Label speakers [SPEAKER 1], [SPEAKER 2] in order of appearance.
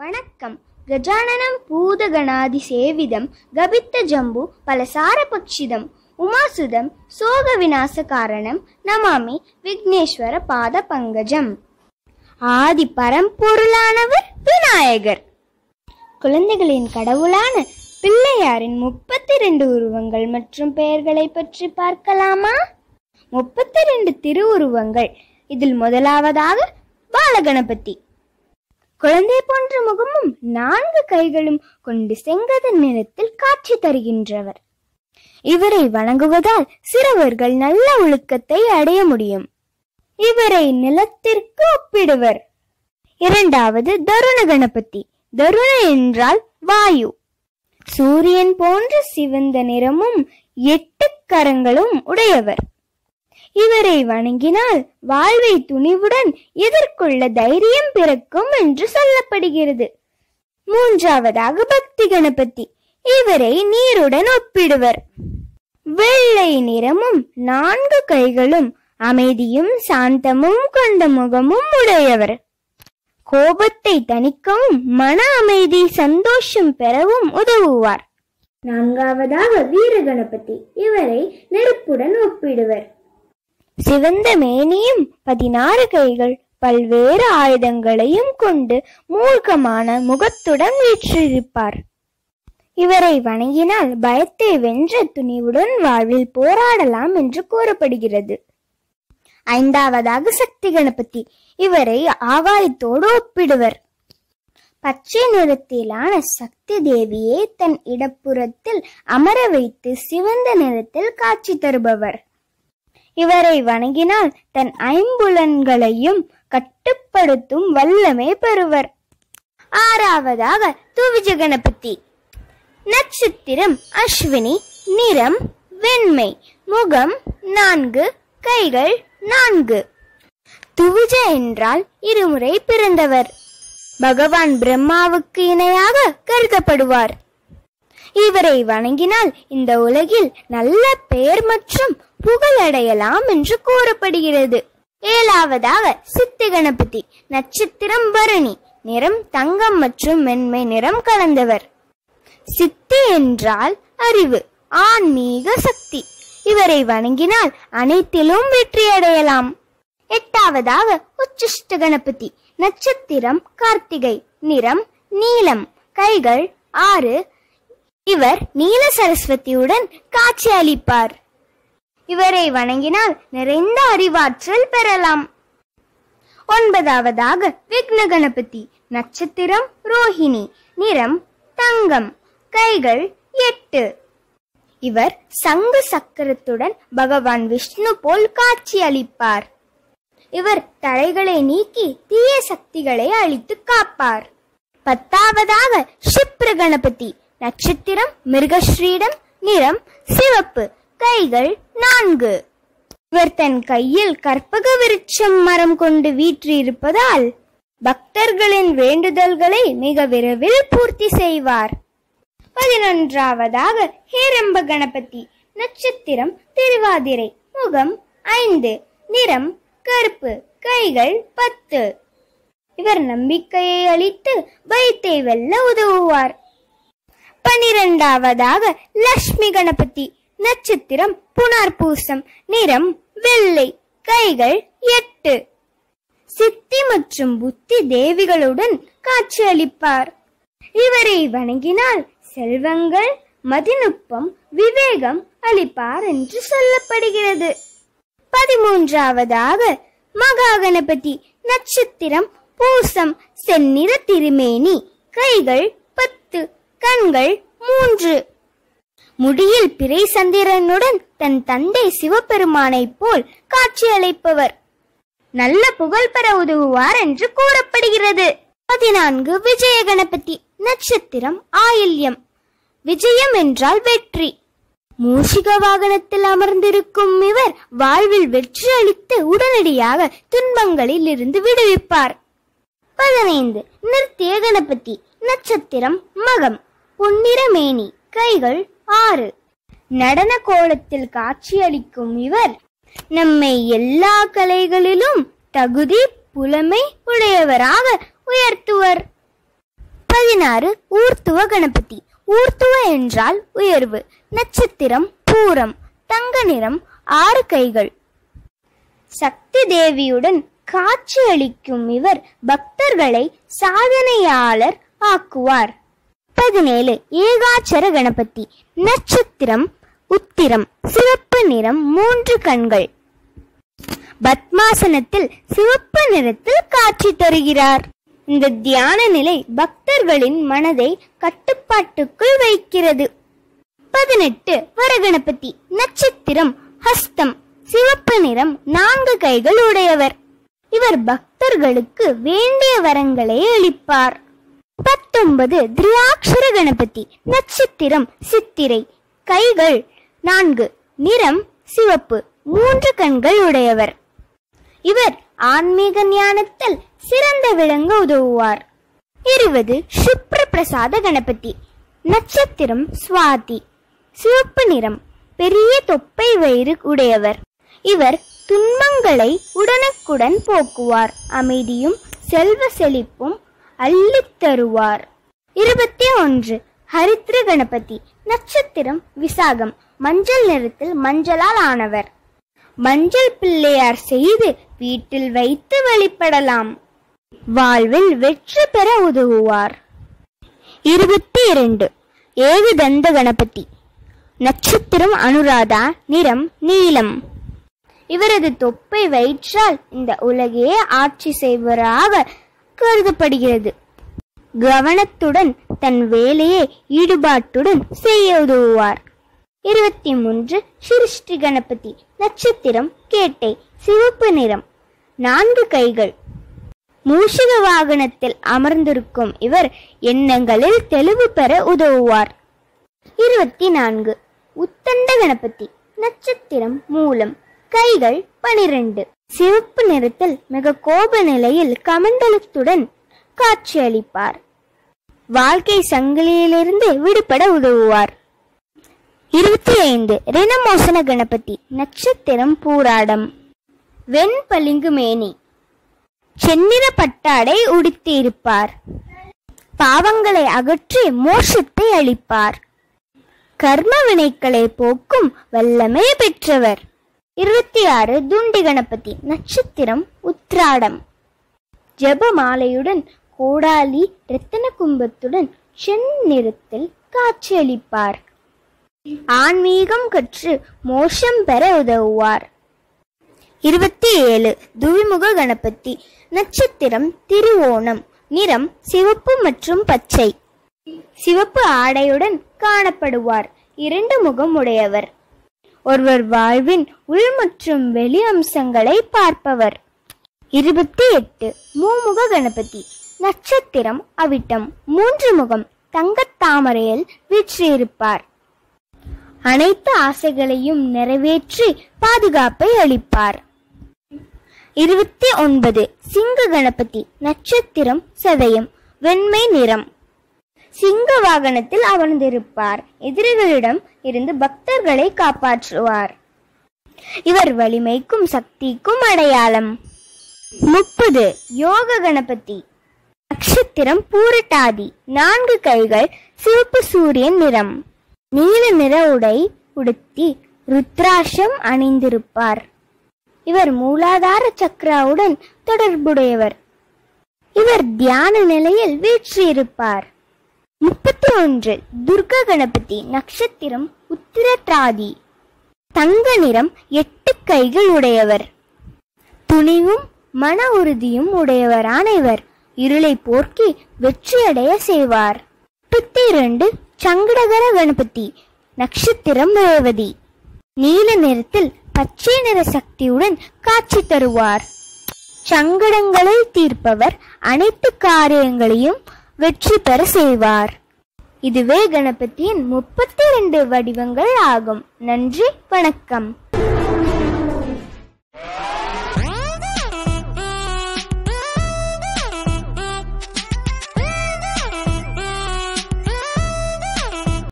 [SPEAKER 1] வணக்கம் கஜானனம் பூதகணாதி சேவிதம் கபித்த ஜம்பு பலசார பக்ஷிதம் உமாசுதம் சோக விநாச காரணம் நமாமி விக்னேஸ்வர பாத பங்கஜம் ஆதி பரம்பொருளானவர் விநாயகர் குழந்தைகளின் கடவுளான பிள்ளையாரின் முப்பத்தி ரெண்டு உருவங்கள் மற்றும் பெயர்களை பற்றி பார்க்கலாமா முப்பத்தி ரெண்டு திருவுருவங்கள் இதில் முதலாவதாக பாலகணபதி குழந்தை போன்ற முகமும் நான்கு கைகளும் கொண்டு செங்கதன் நிறத்தில் காட்சி தருகின்றவர் இவரை வணங்குவதால் சிறுவர்கள் நல்ல ஒழுக்கத்தை அடைய முடியும் இவரை நிலத்திற்கு ஒப்பிடுவர் இரண்டாவது தருண கணபதி தருண என்றால் வாயு சூரியன் போன்ற சிவந்த நிறமும் எட்டு கரங்களும் உடையவர் இவரை வணங்கினால் வாழ்வை துணிவுடன் எதிர்கொள்ள தைரியம் பிறக்கும் என்று சொல்லப்படுகிறது மூன்றாவதாக பக்தி கணபதி இவரை நீருடன் ஒப்பிடுவர் வெள்ளை நிறமும் நான்கு கைகளும் அமைதியும் சாந்தமும் கொண்ட முகமும் உடையவர் கோபத்தை தணிக்கவும் மன அமைதி சந்தோஷம் பெறவும் உதவுவார் நான்காவதாக வீர கணபதி இவரை நெருப்புடன் ஒப்பிடுவர் சிவந்த மேனியும் பதினாறு கைகள் பல்வேறு ஆயுதங்களையும் கொண்டு மூர்க்கமான முகத்துடன் வீற்றிருப்பார் இவரை வணங்கினால் பயத்தை வென்ற துணிவுடன் வாழ்வில் போராடலாம் என்று கூறப்படுகிறது ஐந்தாவதாக சக்தி கணபதி இவரை ஆகாயத்தோடு ஒப்பிடுவர் பச்சை நிறத்திலான சக்தி தேவியை தன் இடப்புறத்தில் அமர வைத்து சிவந்த நிறத்தில் காட்சி தருபவர் இவரை வணங்கினால் தன் ஐம்புலன்களையும் கட்டுப்படுத்தும் வல்லமை பெறுவர் ஆறாவதாக துவிஜ கணபதி நட்சத்திரம் அஸ்வினி நிறம் வெண்மை முகம் நான்கு கைகள் நான்கு துவிஜ என்றால் இருமுறை பிறந்தவர் பகவான் பிரம்மாவுக்கு இணையாக கருதப்படுவார் இவரை வணங்கினால் இந்த உலகில் நல்ல பெயர் மற்றும் புகழடையலாம் என்று கூறப்படுகிறது ஏழாவதாக சித்தி கணபதி நட்சத்திரம் பரணி நிறம் தங்கம் மற்றும் மென்மை நிறம் கலந்தவர் சித்தி என்றால் அறிவு ஆன்மீக சக்தி இவரை வணங்கினால் அனைத்திலும் வெற்றி அடையலாம் எட்டாவதாக உச்சிஷ்ட கணபதி நட்சத்திரம் கார்த்திகை நிறம் நீலம் கைகள் ஆறு இவர் நீல சரஸ்வதியுடன் காட்சி அளிப்பார் இவரை வணங்கினால் நிறைந்த அறிவாற்றல் பெறலாம் ஒன்பதாவதாக விக்ன கணபதி நட்சத்திரம் ரோஹிணி நிறம் தங்கம் கைகள் எட்டு இவர் சங்கு சக்கரத்துடன் பகவான் விஷ்ணு போல் காட்சி அளிப்பார் இவர் தடைகளை நீக்கி தீய சக்திகளை அழித்து காப்பார் பத்தாவதாக ஷிப்ர கணபதி நட்சத்திரம் மிருகஸ்ரீடம் நிறம் சிவப்பு கைகள் நான்கு இவர் தன் கையில் கற்பக விருட்சம் மரம் கொண்டு வீற்றிருப்பதால் பக்தர்களின் வேண்டுதல்களை மிக விரைவில் பூர்த்தி செய்வார் பதினொன்றாவதாக ஹேரம்ப கணபதி நட்சத்திரம் திருவாதிரை முகம் ஐந்து நிறம் கருப்பு கைகள் பத்து இவர் நம்பிக்கையை அளித்து பயத்தை வெல்ல உதவுவார் பனிரெண்டாவதாக லக்ஷ்மி கணபதி நட்சத்திரம் புனார்பூசம் நிறம் வெள்ளை கைகள் எட்டு சித்தி மற்றும் புத்தி தேவிகளுடன் காட்சியளிப்பார் இவரை வணங்கினால் செல்வங்கள் மதிநுட்பம் விவேகம் அளிப்பார் என்று சொல்லப்படுகிறது பதிமூன்றாவதாக மகா கணபதி நட்சத்திரம் பூசம் செந்நிற திருமேனி கைகள் பத்து கண்கள் மூன்று முடியில் பிறை சந்திரனுடன் தன் தந்தை சிவபெருமானைப் போல் காட்சியளிப்பவர் நல்ல புகழ் பெற உதவுவார் என்று கூறப்படுகிறது பதினான்கு விஜய கணபதி நட்சத்திரம் ஆயில்யம் விஜயம் என்றால் வெற்றி மூஷிக வாகனத்தில் அமர்ந்திருக்கும் இவர் வாழ்வில் வெற்றி அளித்து உடனடியாக துன்பங்களில் இருந்து விடுவிப்பார் பதினைந்து நிறுத்திய கணபதி நட்சத்திரம் மகம் பொன்னிறமேனி கைகள் ஆறு நடன கோலத்தில் காட்சியளிக்கும் இவர் நம்மை எல்லா கலைகளிலும் தகுதி புலமை உடையவராக உயர்த்துவர் பதினாறு ஊர்த்துவ கணபதி ஊர்த்துவ என்றால் உயர்வு நட்சத்திரம் பூரம் தங்க நிறம் ஆறு கைகள் சக்தி தேவியுடன் காட்சியளிக்கும் இவர் பக்தர்களை சாதனையாளர் ஆக்குவார் பதினேழு ஏகாட்சர கணபதி நட்சத்திரம் உத்திரம் சிவப்பு நிறம் மூன்று கண்கள் பத்மாசனத்தில் சிவப்பு நிறத்தில் காட்சி தருகிறார் இந்த தியான நிலை பக்தர்களின் மனதை கட்டுப்பாட்டுக்குள் வைக்கிறது பதினெட்டு வரகணபதி நட்சத்திரம் ஹஸ்தம் சிவப்பு நிறம் நான்கு கைகள் உடையவர் இவர் பக்தர்களுக்கு வேண்டிய வரங்களை அளிப்பார் பத்தொன்பது திரியாட்சர கணபதி நட்சத்திரம் சித்திரை கைகள் நான்கு நிறம் சிவப்பு மூன்று கண்கள் உடையவர் இவர் ஆன்மீக ஞானத்தில் சிறந்த விளங்க உதவுவார் இருபது சுப்ர பிரசாத கணபதி நட்சத்திரம் சுவாதி சிவப்பு நிறம் பெரிய தொப்பை வயிறு உடையவர் இவர் துன்பங்களை உடனுக்குடன் போக்குவார் அமைதியும் செல்வ செழிப்பும் அள்ளித் தருவார் இருபத்தி ஒன்று ஹரித்ர கணபதி நட்சத்திரம் விசாகம் மஞ்சள் நிறத்தில் மஞ்சளால் ஆனவர் மஞ்சள் பிள்ளையார் செய்து வீட்டில் வைத்து வழிபடலாம் வாழ்வில் வெற்றி பெற உதவுவார் இருபத்தி இரண்டு ஏழு தந்த கணபதி நட்சத்திரம் அனுராதா நிறம் நீலம் இவரது தொப்பை வயிற்றால் இந்த உலகையே ஆட்சி செய்வராக கருதப்படுகிறது கவனத்துடன் தன் வேலையை ஈடுபாட்டுடன் செய்ய உதவுவார் இருபத்தி மூன்று சிருஷ்டி கணபதி நட்சத்திரம் கேட்டை சிவப்பு நிறம் நான்கு கைகள் மூஷிக வாகனத்தில் அமர்ந்திருக்கும் இவர் எண்ணங்களில் தெளிவு பெற உதவுவார் இருபத்தி நான்கு உத்தண்ட கணபதி நட்சத்திரம் மூலம் கைகள் பனிரெண்டு சிவப்பு நிறத்தில் மிக கோப நிலையில் கமண்டலத்துடன் காட்சியளிப்பார் வாழ்க்கை சங்கிலியிலிருந்து விடுபட உதவுவார் இருபத்தி ஐந்து ரிணமோசன கணபதி நட்சத்திரம் பூராடம் வெண்பளிங்கு மேனி செந்நிற பட்டாடை உடுத்தியிருப்பார் பாவங்களை அகற்றி மோட்சத்தை அளிப்பார் கர்ம வினைகளை போக்கும் வல்லமை பெற்றவர் இருபத்தி ஆறு துண்டி கணபதி நட்சத்திரம் உத்ராடம் ஜெபமாலையுடன் கோடாலி ரத்தின கும்பத்துடன் செந்நிறத்தில் காட்சியளிப்பார் ஆன்மீகம் கற்று மோஷம் பெற உதவுவார் இருபத்தி ஏழு துவிமுக கணபதி நட்சத்திரம் திருவோணம் நிறம் சிவப்பு மற்றும் பச்சை சிவப்பு ஆடையுடன் காணப்படுவார் இரண்டு முகம் உடையவர் ஒருவர் வாழ்வின் உள் மற்றும் வெளி அம்சங்களை பார்ப்பவர் இருபத்தி எட்டு மூமுக கணபதி நட்சத்திரம் அவிட்டம் மூன்று முகம் தங்கத் தாமரையில் வீற்றிருப்பார் அனைத்து ஆசைகளையும் நிறைவேற்றி பாதுகாப்பை அளிப்பார் இருபத்தி ஒன்பது சிங்க கணபதி நட்சத்திரம் சதயம் வெண்மை நிறம் சிங்க வாகனத்தில் அமர்ந்திருப்பார் எதிரிகளிடம் இருந்து பக்தர்களை காப்பாற்றுவார் இவர் வலிமைக்கும் சக்திக்கும் அடையாளம் முப்பது யோக கணபதி நட்சத்திரம் பூரட்டாதி நான்கு கைகள் சிவப்பு சூரியன் நிறம் நீல நிற உடை உடுத்தி ருத்ராஷம் அணிந்திருப்பார் இவர் மூலாதார சக்ராவுடன் தொடர்புடையவர் இவர் தியான நிலையில் வீற்றிருப்பார் முப்பத்தி ஒன்று துர்கா கணபதி நட்சத்திரம் உத்திரட்டாதி தங்க நிறம் எட்டு கைகள் உடையவர் துணிவும் மன உறுதியும் உடையவரான இவர் இருளை போக்கி வெற்றியடைய செய்வார் முப்பத்தி இரண்டு சங்கடகர கணபதி நட்சத்திரம் ரேவதி நீல நிறத்தில் பச்சை நிற சக்தியுடன் காட்சி தருவார் சங்கடங்களை தீர்ப்பவர் அனைத்து காரியங்களையும் வெற்றி பெற செய்வார் இதுவே கணபதியின் முப்பத்தி இரண்டு வடிவங்கள் ஆகும் நன்றி வணக்கம்